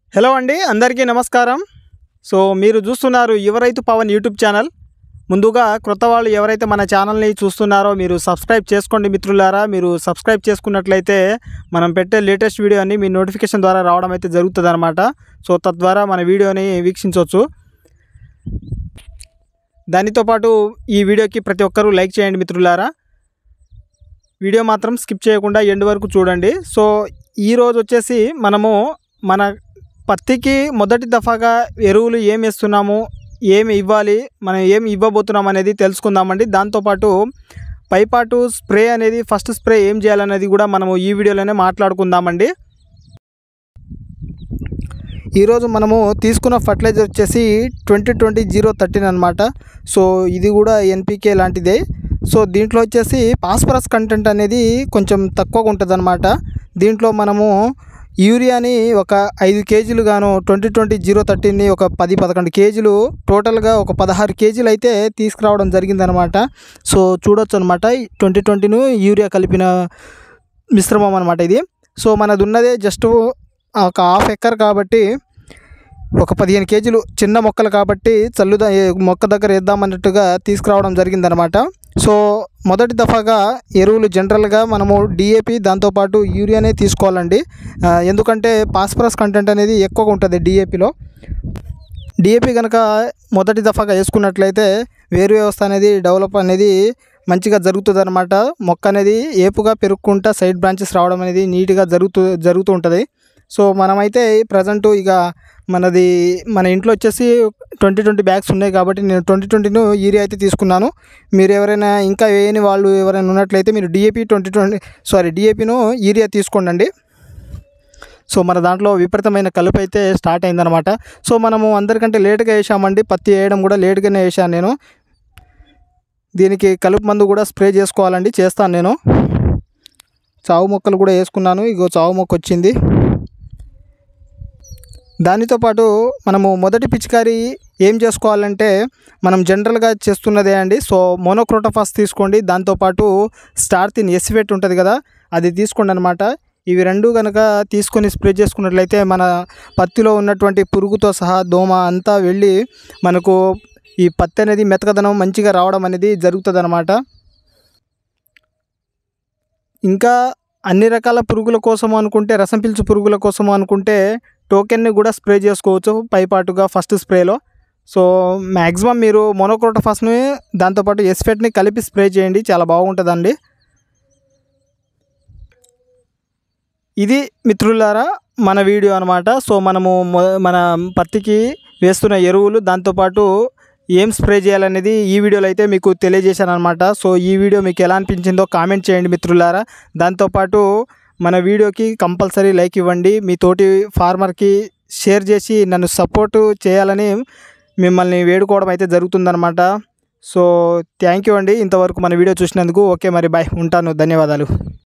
hello అండి అందరికీ నమస్కారం సో మీరు చూస్తున్నారు యువ రైతు పవన్ యూట్యూబ్ ఛానల్ ముందుగా క్రొత్త వాళ్ళు ఎవరైతే మన ఛానల్ని చూస్తున్నారో మీరు సబ్స్క్రైబ్ చేసుకోండి మిత్రులారా మీరు సబ్స్క్రైబ్ చేసుకున్నట్లయితే మనం పెట్టే లేటెస్ట్ వీడియో అని మీ నోటిఫికేషన్ ద్వారా రావడం అయితే జరుగుతుంది అనమాట సో తద్వారా మన వీడియోని వీక్షించవచ్చు దానితో పాటు ఈ వీడియోకి ప్రతి ఒక్కరూ లైక్ చేయండి మిత్రులారా వీడియో మాత్రం స్కిప్ చేయకుండా ఎండ్ వరకు చూడండి సో ఈరోజు వచ్చేసి మనము మన పత్తికి మొదటి దఫాగా ఎరువులు ఏమి వేస్తున్నాము ఏమి ఇవ్వాలి మనం ఏమి ఇవ్వబోతున్నాం అనేది తెలుసుకుందామండి దాంతోపాటు పైపాటు స్ప్రే అనేది ఫస్ట్ స్ప్రే ఏం చేయాలనేది కూడా మనము ఈ వీడియోలోనే మాట్లాడుకుందామండి ఈరోజు మనము తీసుకున్న ఫర్టిలైజర్ వచ్చేసి ట్వంటీ ట్వంటీ జీరో థర్టీన్ అనమాట సో ఇది కూడా ఎన్పికే లాంటిదే సో దీంట్లో వచ్చేసి ఫాస్ఫరస్ కంటెంట్ అనేది కొంచెం తక్కువగా ఉంటుంది దీంట్లో మనము యూరియాని ఒక ఐదు కేజీలు గాను ట్వంటీ ట్వంటీ జీరో థర్టీని ఒక పది పదకొండు కేజీలు టోటల్గా ఒక పదహారు కేజీలు అయితే తీసుకురావడం జరిగిందనమాట సో చూడొచ్చు అనమాట ట్వంటీ ట్వంటీను యూరియా కలిపిన మిశ్రమం అనమాట ఇది సో మనది ఉన్నదే జస్ట్ ఒక హాఫ్ ఎకర్ కాబట్టి ఒక పదిహేను కేజీలు చిన్న మొక్కలు కాబట్టి చల్లుదా ఏ- మొక్క దగ్గర వేద్దామన్నట్టుగా తీసుకురావడం జరిగిందనమాట సో మొదటి దఫాగా ఎరువులు జనరల్గా మనము డిఏపి దాంతోపాటు యూరియానే తీసుకోవాలండి ఆ, ఎందుకంటే ఫాస్ఫరస్ కంటెంట్ అనేది ఎక్కువగా ఉంటుంది డిఏపిలో డిఏపి కనుక మొదటి దఫాగా వేసుకున్నట్లయితే వేరు వ్యవస్థ అనేది డెవలప్ అనేది మంచిగా జరుగుతుంది అనమాట మొక్క అనేది ఏపుగా పెరుక్కుంటా సైడ్ బ్రాంచెస్ రావడం అనేది నీట్గా జరుగుతూ జరుగుతూ ఉంటుంది సో మనమైతే ప్రజెంట్ ఇక మనది మన ఇంట్లో వచ్చేసి ట్వంటీ ట్వంటీ బ్యాగ్స్ ఉన్నాయి కాబట్టి నేను ట్వంటీ ట్వంటీను యూరియా అయితే తీసుకున్నాను మీరు ఎవరైనా ఇంకా వేయని వాళ్ళు ఎవరైనా ఉన్నట్లయితే మీరు డిఏపి ట్వంటీ ట్వంటీ సారీ డిఏపిను యూరియా తీసుకోండి సో మన దాంట్లో విపరీతమైన కలుపు అయితే స్టార్ట్ అయిందనమాట సో మనము అందరికంటే లేట్గా వేసామండి పత్తి వేయడం కూడా లేట్గానే వేసాను నేను దీనికి కలుపు మందు కూడా స్ప్రే చేసుకోవాలండి చేస్తాను నేను చావు మొక్కలు కూడా వేసుకున్నాను ఇగో చావు మొక్క వచ్చింది దానితో పాటు మనము మొదటి పిచికారి ఏం చేసుకోవాలంటే మనం జనరల్గా చేస్తున్నదే అండి సో మోనోక్రోటోఫాస్ తీసుకోండి దాంతోపాటు స్టార్ తిన్ ఎస్ఫెట్ ఉంటుంది కదా అది తీసుకోండి అనమాట ఇవి రెండు కనుక తీసుకొని స్ప్రే చేసుకున్నట్లయితే మన పత్తిలో ఉన్నటువంటి పురుగుతో సహా దోమ అంతా వెళ్ళి మనకు ఈ పత్తి అనేది మెతకదనం మంచిగా రావడం అనేది జరుగుతుంది అనమాట ఇంకా అన్ని రకాల పురుగుల కోసం అనుకుంటే రసం పీల్చు పురుగుల కోసం అనుకుంటే టోకెన్ని కూడా స్ప్రే చేసుకోవచ్చు పైపాటుగా ఫస్ట్ స్ప్రేలో సో మ్యాక్సిమం మీరు మోనోక్రోటోఫాస్ని దాంతోపాటు ఎస్ఫెట్ని కలిపి స్ప్రే చేయండి చాలా బాగుంటుందండి ఇది మిత్రులారా మన వీడియో అనమాట సో మనము మొ- మన పత్తికి వేస్తున్న ఎరువులు దాంతోపాటు ఏం స్ప్రే చేయాలనేది ఈ వీడియోలో అయితే మీకు తెలియజేశాను అనమాట సో ఈ వీడియో మీకు ఎలా అనిపించిందో కామెంట్ చేయండి మిత్రులారా దాంతోపాటు మన వీడియోకి కంపల్సరీ లైక్ ఇవ్వండి మీ తోటి ఫార్మర్కి షేర్ చేసి నన్ను సపోర్ట్ చేయాలని మిమ్మల్ని వేడుకోవడం అయితే జరుగుతుందనమాట సో థ్యాంక్ యూ అండి ఇంతవరకు మన వీడియో చూసినందుకు ఓకే మరి బాయ్ ఉంటాను ధన్యవాదాలు